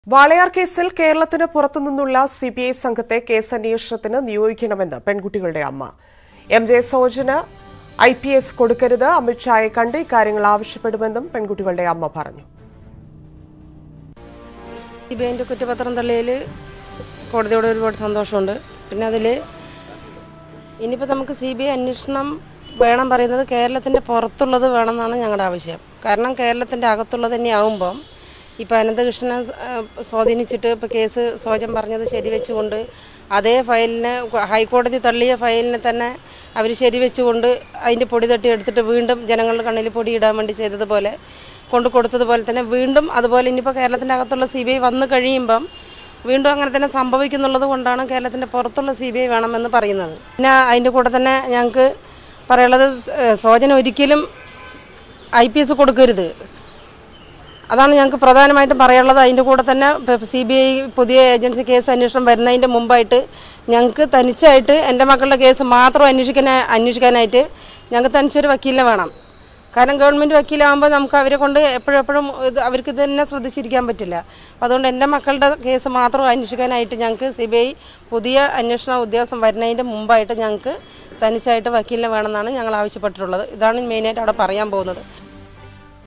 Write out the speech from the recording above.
വാളയാർ കേസിൽ കേരളത്തിന് പുറത്തുനിന്നുള്ള സി ബി ഐ സംഘത്തെ കേസ് അന്വേഷണത്തിന് നിയോഗിക്കണമെന്ന് പെൺകുട്ടികളുടെ അമ്മ എം ജെ സോജന് ഐ പി എസ് കൊടുക്കരുത് അമിത്ഷായെ കണ്ട് ഇക്കാര്യങ്ങൾ ആവശ്യപ്പെടുമെന്നും പെൺകുട്ടികളുടെ അമ്മ പറഞ്ഞു സി ബി ഐൻ്റെ കുറ്റപത്രം തള്ളിയതിൽ കോടതിയോട് ഒരുപാട് സന്തോഷമുണ്ട് പിന്നെ അതിൽ ഇനിയിപ്പോൾ നമുക്ക് സി ബി ഐ അന്വേഷണം വേണം പറയുന്നത് കേരളത്തിൻ്റെ പുറത്തുള്ളത് വേണമെന്നാണ് ഞങ്ങളുടെ ആവശ്യം കാരണം കേരളത്തിൻ്റെ അകത്തുള്ളത് തന്നെ ആവുമ്പം ഇപ്പോൾ അനന്തകൃഷ്ണനെ ഏഹ്, സ്വാധീനിച്ചിട്ട് ഇപ്പോൾ കേസ് സോജൻ പറഞ്ഞത് ശരിവെച്ചുകൊണ്ട് അതേ ഫയലിനെ ഹൈക്കോടതി തള്ളിയ ഫയലിനെ തന്നെ അവർ ശരിവെച്ചുകൊണ്ട് അതിൻ്റെ പൊടി തട്ടി എടുത്തിട്ട് വീണ്ടും ജനങ്ങളുടെ കണ്ണിൽ പൊടിയിടാൻ വേണ്ടി ചെയ്തതുപോലെ കൊണ്ട് കൊടുത്തതുപോലെ തന്നെ വീണ്ടും അതുപോലെ ഇനിയിപ്പോൾ കേരളത്തിൻ്റെ അകത്തുള്ള സി ബി ഐ വന്നു കഴിയുമ്പം വീണ്ടും അങ്ങനെ തന്നെ സംഭവിക്കുന്നുള്ളത് കൊണ്ടാണ് കേരളത്തിൻ്റെ പുറത്തുള്ള സി ബി ഐ വേണമെന്ന് പറയുന്നത് പിന്നെ അതിൻ്റെ കൂടെ തന്നെ ഞങ്ങൾക്ക് പറയുള്ളത് ഏഹ്, സോജന ഒരിക്കലും ഐ പി എസ് കൊടുക്കരുത് അതാണ് ഞങ്ങൾക്ക് പ്രധാനമായിട്ടും പറയാനുള്ളത് അതിൻ്റെ കൂടെ തന്നെ സി ബി ഐ പുതിയ ഏജൻസി കേസ് അന്വേഷണം വരുന്നതിൻ്റെ മുമ്പായിട്ട് ഞങ്ങൾക്ക് തനിച്ചായിട്ട് എൻ്റെ മക്കളുടെ കേസ് മാത്രം അന്വേഷിക്കാൻ അന്വേഷിക്കാനായിട്ട് ഞങ്ങൾക്ക് തനിച്ചൊരു വക്കീലിനെ വേണം കാരണം ഗവൺമെൻറ് വക്കീലാകുമ്പോൾ നമുക്ക് അവരെ കൊണ്ട് എപ്പോഴും എപ്പോഴും ഇത് അവർക്ക് ഇത് തന്നെ ശ്രദ്ധിച്ചിരിക്കാൻ പറ്റില്ല അപ്പോൾ അതുകൊണ്ട് എൻ്റെ മക്കളുടെ കേസ് മാത്രം അന്വേഷിക്കാനായിട്ട് ഞങ്ങൾക്ക് സി ബി ഐ പുതിയ അന്വേഷണ ഉദ്യോഗസ്ഥൻ വരുന്നതിൻ്റെ മുമ്പായിട്ട് ഞങ്ങൾക്ക് തനിച്ചായിട്ട് വക്കീലിനെ വേണമെന്നാണ് ഞങ്ങൾ ആവശ്യപ്പെട്ടിട്ടുള്ളത് ഇതാണ് മെയിനായിട്ട് അവിടെ പറയാൻ പോകുന്നത്